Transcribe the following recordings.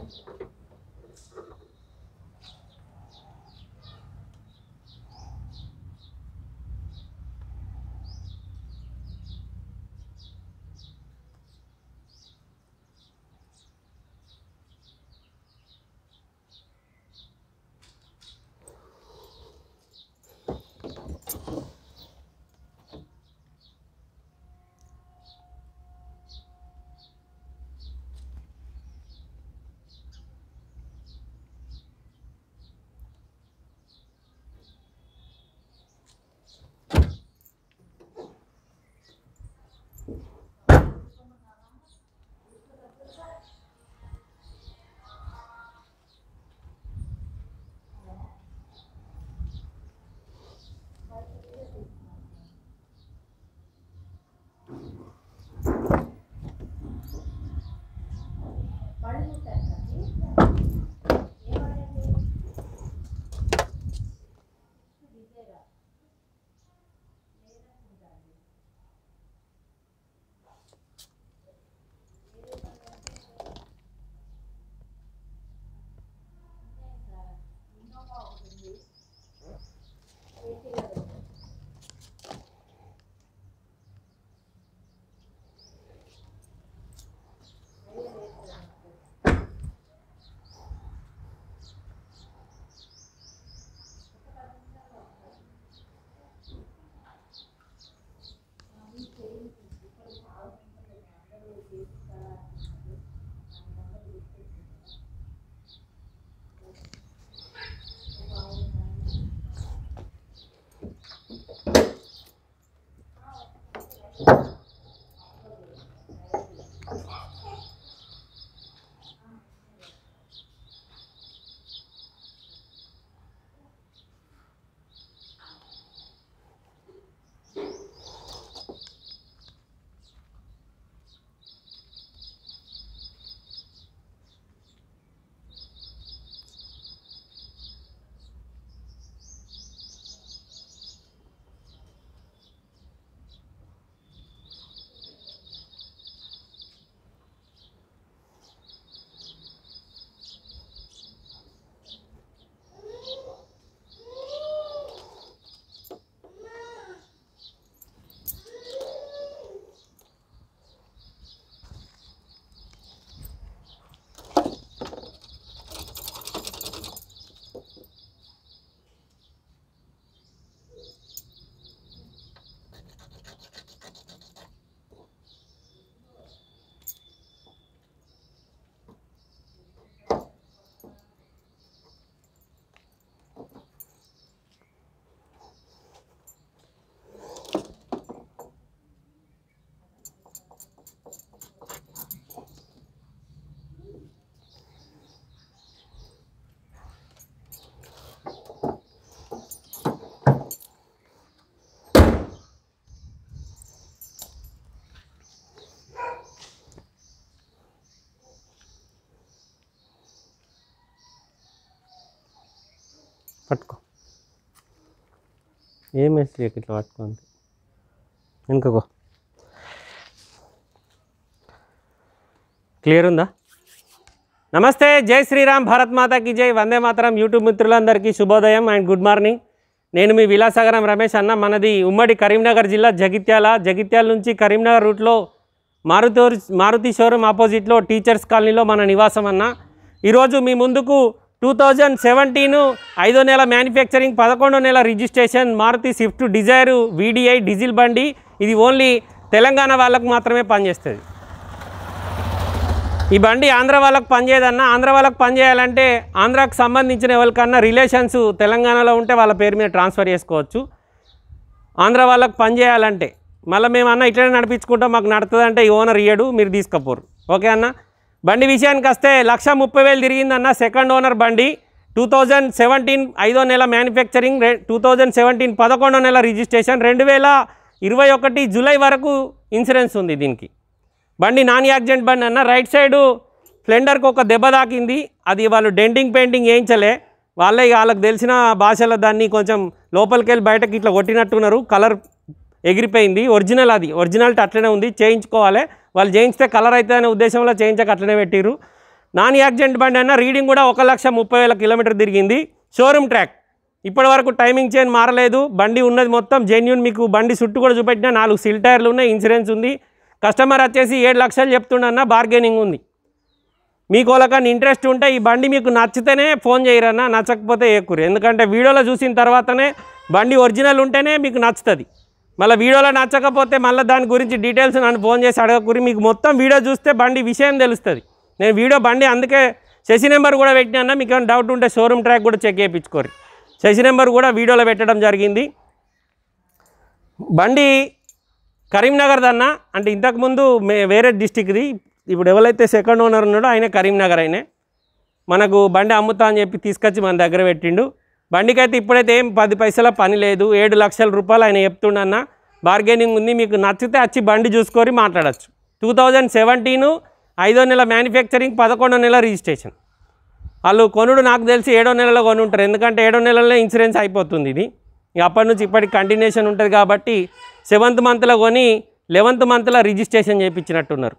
పట్టుకో ఏం వేసి ఇట్లా పట్టుకోండి వెనుకకో క్లియర్ ఉందా నమస్తే జై శ్రీరామ్ భారత్ మాతాకి జై వందే మాతరం యూట్యూబ్ మిత్రులందరికీ శుభోదయం అండ్ గుడ్ మార్నింగ్ నేను మీ విలాసాగరం రమేష్ అన్న మనది ఉమ్మడి కరీంనగర్ జిల్లా జగిత్యాల జగిత్యాల నుంచి కరీంనగర్ రూట్లో మారుతి మారుతి షోరూమ్ ఆపోజిట్లో టీచర్స్ కాలనీలో మన నివాసం అన్న ఈరోజు మీ ముందుకు టూ థౌజండ్ సెవెంటీన్ ఐదో నెల మ్యానుఫ్యాక్చరింగ్ పదకొండో నెల registration Maruti Swift Dzire VDI diesel బండి ఇది ఓన్లీ తెలంగాణ వాళ్ళకు మాత్రమే పనిచేస్తుంది ఈ బండి ఆంధ్ర వాళ్ళకి పనిచేయదన్న ఆంధ్ర వాళ్ళకి పనిచేయాలంటే ఆంధ్రాకి సంబంధించిన ఎవరికన్నా రిలేషన్స్ తెలంగాణలో ఉంటే వాళ్ళ పేరు మీద ట్రాన్స్ఫర్ చేసుకోవచ్చు ఆంధ్ర వాళ్ళకి పనిచేయాలంటే మళ్ళీ మేము అన్న ఇట్లనే నడిపించుకుంటాం మాకు నడుతుందంటే ఈ ఓనర్ ఇయ్యడు మీరు తీసుకపోరు ఓకే అన్న బండి విషయానికి వస్తే లక్ష ముప్పై వేలు తిరిగిందన్న సెకండ్ ఓనర్ బండి టూ థౌజండ్ సెవెంటీన్ ఐదో నెల మ్యానుఫ్యాక్చరింగ్ రె టూ థౌజండ్ సెవెంటీన్ పదకొండో నెల రిజిస్ట్రేషన్ రెండు వేల ఇరవై ఒకటి జూలై వరకు ఇన్సూరెన్స్ ఉంది దీనికి బండి నాన్ యాక్సిడెంట్ బండి అన్న రైట్ సైడు స్ప్లెండర్కి ఒక దెబ్బ తాకింది అది వాళ్ళు డెంటింగ్ పెయింటింగ్ వేయించలే వాళ్ళే ఇక వాళ్ళకి తెలిసిన భాషలో దాన్ని కొంచెం లోపలికి వెళ్ళి బయటకి ఇట్లా కొట్టినట్టున్నారు కలర్ ఎగిరిపోయింది ఒరిజినల్ అది ఒరిజినాలిటీ అట్లనే ఉంది చేయించుకోవాలి వాళ్ళు చేయించితే కలర్ అవుతుంది అనే ఉద్దేశంలో చేయించక అట్లనే పెట్టిర్రు నాన్ యాక్సిడెంట్ బండి అన్న రీడింగ్ కూడా ఒక లక్ష ముప్పై వేల కిలోమీటర్ తిరిగింది షోరూమ్ ట్రాక్ ఇప్పటి వరకు టైమింగ్ చైన్ మారలేదు బండి ఉన్నది మొత్తం జెన్యున్ మీకు బండి చుట్టూ కూడా చూపెట్టిన నాలుగు సిల్ టైర్లు ఉన్నాయి ఇన్సూరెన్స్ ఉంది కస్టమర్ వచ్చేసి ఏడు లక్షలు చెప్తుండన్న బార్గెనింగ్ ఉంది మీకు వాళ్ళకన్నా ఇంట్రెస్ట్ ఉంటే ఈ బండి మీకు నచ్చితేనే ఫోన్ చేయరన్నా నచ్చకపోతే ఎక్కురు ఎందుకంటే వీడియోలో చూసిన తర్వాతనే బండి ఒరిజినల్ ఉంటేనే మీకు నచ్చుతుంది మళ్ళీ వీడియోలో నచ్చకపోతే మళ్ళీ దాని గురించి డీటెయిల్స్ నన్ను ఫోన్ చేసి అడగకూరి మీకు మొత్తం వీడియో చూస్తే బండి విషయం తెలుస్తుంది నేను వీడియో బండి అందుకే శశి నెంబర్ కూడా పెట్టినా మీకు ఏమైనా డౌట్ ఉంటే షోరూమ్ ట్రాక్ కూడా చెక్ చేయించుకోరు శశి నెంబర్ కూడా వీడియోలో పెట్టడం జరిగింది బండి కరీంనగర్ దన్న అంటే ఇంతకుముందు మే వేరే డిస్టిక్ది ఇప్పుడు ఎవరైతే సెకండ్ ఓనర్ ఉన్నాడో ఆయన కరీంనగర్ ఆయనే మనకు బండి అమ్ముతా అని చెప్పి తీసుకొచ్చి మన దగ్గర పెట్టిండు బండికి అయితే ఇప్పుడైతే ఏం పది పైసల పని లేదు ఏడు లక్షల రూపాయలు ఆయన చెప్తుండన్న బార్గెనింగ్ ఉంది మీకు నచ్చితే వచ్చి బండి చూసుకొని మాట్లాడచ్చు టూ థౌజండ్ సెవెంటీను ఐదో నెల మ్యానుఫ్యాక్చరింగ్ పదకొండో నెల రిజిస్ట్రేషన్ వాళ్ళు కొనుడు నాకు తెలిసి ఏడో నెలలో కొని ఉంటారు ఎందుకంటే ఏడో నెలలోనే ఇన్సూరెన్స్ అయిపోతుంది ఇది ఇక అప్పటి నుంచి ఇప్పటికి కంటిన్యూషన్ ఉంటుంది కాబట్టి సెవెంత్ మంత్లో కొని లెవెంత్ మంత్లో రిజిస్ట్రేషన్ చేయించినట్టున్నారు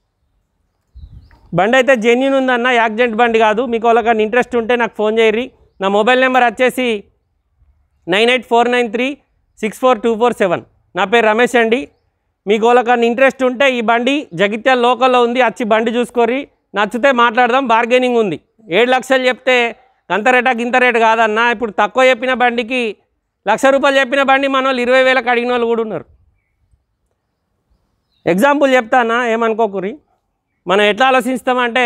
బండి అయితే జెన్యున్ ఉందన్న యాక్సిడెంట్ బండి కాదు మీకు వాళ్ళకన్నా ఇంట్రెస్ట్ ఉంటే నాకు ఫోన్ చేయరి నా మొబైల్ నెంబర్ వచ్చేసి nine eight four nine three six four two four seven నా పేరు రమేష్ అండి మీకు వాళ్ళకన్నా ఇంట్రెస్ట్ ఉంటే ఈ బండి జగిత్యాల లోకల్లో ఉంది వచ్చి బండి చూసుకొని నచ్చితే మాట్లాడదాం బార్గెనింగ్ ఉంది ఏడు లక్షలు చెప్తే అంత రేటా గింత రేటు కాదన్న ఇప్పుడు తక్కువ చెప్పిన బండికి లక్ష రూపాయలు చెప్పిన బండి మన వాళ్ళు ఇరవై వేలకు అడిగిన వాళ్ళు కూడా ఉన్నారు ఎగ్జాంపుల్ చెప్తానా ఏమనుకోకురి మనం ఎట్లా ఆలోచిస్తామంటే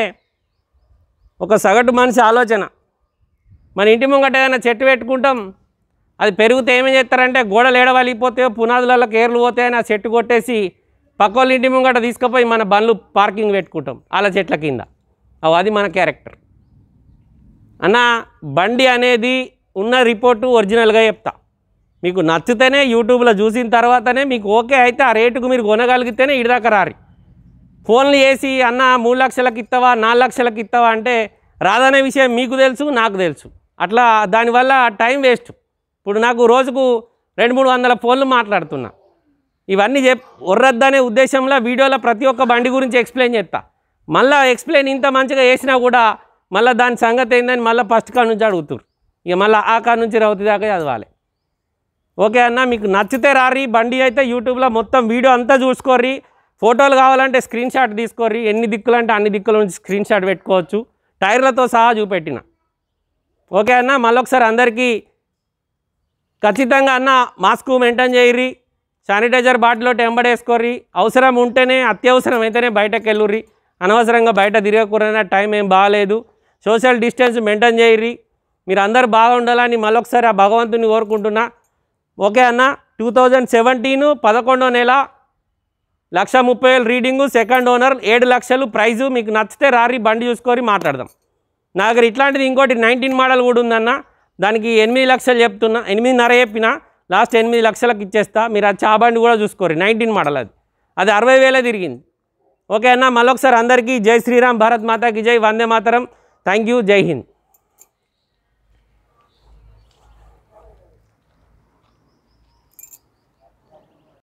ఒక సగటు మనిషి ఆలోచన మన ఇంటి ముంగట ఏదైనా చెట్టు పెట్టుకుంటాం అది పెరిగితే ఏమేం చేస్తారంటే గోడలు ఏడవలిపోతే పునాదులలో కేర్లు పోతాయని ఆ చెట్టు కొట్టేసి పక్క వాళ్ళ ఇంటి ముంగట తీసుకుపోయి మన బండ్లు పార్కింగ్ పెట్టుకుంటాం అలా చెట్ల కింద అవి అది మన క్యారెక్టర్ అన్న బండి అనేది ఉన్న రిపోర్టు ఒరిజినల్గా చెప్తా మీకు నచ్చితేనే యూట్యూబ్లో చూసిన తర్వాతనే మీకు ఓకే అయితే ఆ రేటుకు మీరు కొనగలిగితేనే ఇడిదాకా రారి ఫోన్లు చేసి అన్న మూడు లక్షలకు ఇస్తావా నాలుగు లక్షలకు ఇస్తావా అంటే రాదనే విషయం మీకు తెలుసు నాకు తెలుసు అట్లా దానివల్ల టైం వేస్ట్ ఇప్పుడు నాకు రోజుకు రెండు మూడు వందల ఫోన్లు మాట్లాడుతున్నా ఇవన్నీ చెప్ ఒర్రద్దనే ఉద్దేశంలో వీడియోలో ప్రతి ఒక్క బండి గురించి ఎక్స్ప్లెయిన్ చేస్తా మళ్ళీ ఎక్స్ప్లెయిన్ ఇంత మంచిగా చేసినా కూడా మళ్ళీ దాని సంగతి ఏందని మళ్ళీ ఫస్ట్ కాడ నుంచి అడుగుతారు ఇక మళ్ళీ ఆ కాడ నుంచి రౌతి దాకా చదవాలి ఓకే అన్న మీకు నచ్చితే రారి బండి అయితే యూట్యూబ్లో మొత్తం వీడియో అంతా చూసుకోర్రి ఫోటోలు కావాలంటే స్క్రీన్ షాట్ తీసుకోర్రి ఎన్ని దిక్కులు అంటే అన్ని దిక్కుల నుంచి స్క్రీన్ షాట్ పెట్టుకోవచ్చు టైర్లతో సహా చూపెట్టిన ఓకే అన్న మళ్ళొకసారి అందరికీ ఖచ్చితంగా అన్న మాస్క్ మెయింటైన్ చేయరి శానిటైజర్ బాటిల్ ఎంబడేసుకోర్రి అవసరం ఉంటేనే అత్యవసరం అయితేనే బయటకు వెళ్ళుర్రి అనవసరంగా బయట తిరగకూడన టైం ఏం బాగాలేదు సోషల్ డిస్టెన్స్ మెయింటైన్ చేయరి మీరు అందరు బాగా ఉండాలని మళ్ళొకసారి ఆ భగవంతుని కోరుకుంటున్నా ఓకే అన్న టూ థౌజండ్ సెవెంటీన్ పదకొండో నెల లక్ష ముప్పై వేలు రీడింగు సెకండ్ ఓనర్ ఏడు లక్షలు ప్రైజు మీకు నచ్చితే రారి బండి చూసుకొని మాట్లాడదాం నా దగ్గర ఇట్లాంటిది ఇంకోటి నైన్టీన్ మోడల్ కూడా ఉందన్న దానికి ఎనిమిది లక్షలు చెప్తున్నా ఎనిమిదిన్నర చెప్పిన లాస్ట్ ఎనిమిది లక్షలకు ఇచ్చేస్తా మీరు అది ఆ బండి కూడా చూసుకోరు నైన్టీన్ మోడల్ అది అది అరవై వేలే తిరిగింది ఓకే అన్న మళ్ళొకసారి అందరికీ జై శ్రీరామ్ భారత్ మాతాకి జై వందే మాతరం థ్యాంక్ యూ జై హింద్